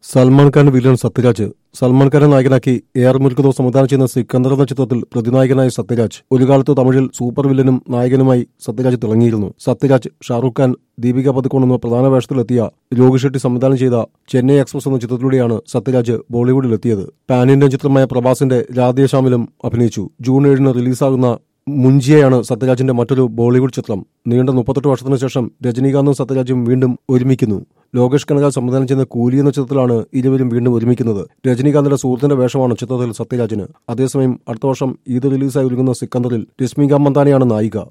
Salman Khan villain Sathyaraj Salman ഖാനെ നായകനാക്കി A R മുരുക്കതോ സംവിധാനം ചെയ്യുന്ന സിക്കന്ദർ എന്ന ചിത്രത്തിൽ പ്രതിനായകനായ സത്യരാജ് ഒരു കാലത്ത് തമിഴിൽ സൂപ്പർ വില്ലനും നായകനുമായി സത്യരാജ് തിളങ്ങിയിരുന്നു സത്യരാജ് ഷാറുഖ് ഖാൻ ദീപിക പതുക്കോൺ എന്ന പ്രധാന വേഷത്തിലെത്തിയ രോഗി ഷെട്ടി സംവിധാനം ചെയ്ത ചെന്നൈ എക്സ്പ്രസ് എന്ന ചിത്രത്തിലൂടെയാണ് സത്യരാജ് ബോളിവുഡിലെത്തിയത് പാൻ ഇന്ത്യൻ ചിത്രമായ പ്രഭാസിന്റെ രാധേശ്യാമിലും അഭിനയിച്ചു ജൂൺ ഏഴിന് റിലീസാകുന്ന മുഞ്ചിയയാണ് സത്യരാജിന്റെ മറ്റൊരു ബോളിവുഡ് ചിത്രം നീണ്ട മുപ്പത്തെട്ട് വർഷത്തിനു ശേഷം രജനീകാന്തും സത്യരാജും വീണ്ടും ഒരുമിക്കുന്നു ലോകേഷ് കനകാൽ സംവിധാനം ചെയ്യുന്ന കൂലി എന്ന ചിത്രത്തിലാണ് ഇരുവരും വീണ്ടും ഒരുമിക്കുന്നത് രജനീകാന്തിന്റെ സുഹൃത്തിന്റെ വേഷമാണ് ചിത്രത്തിൽ സത്യരാജിന് അതേസമയം അടുത്ത വർഷം ഈദ് റിലീസായി ഒരുങ്ങുന്ന സിക്കന്ദറിൽ രശ്മിക മന്ദാനയാണ് നായിക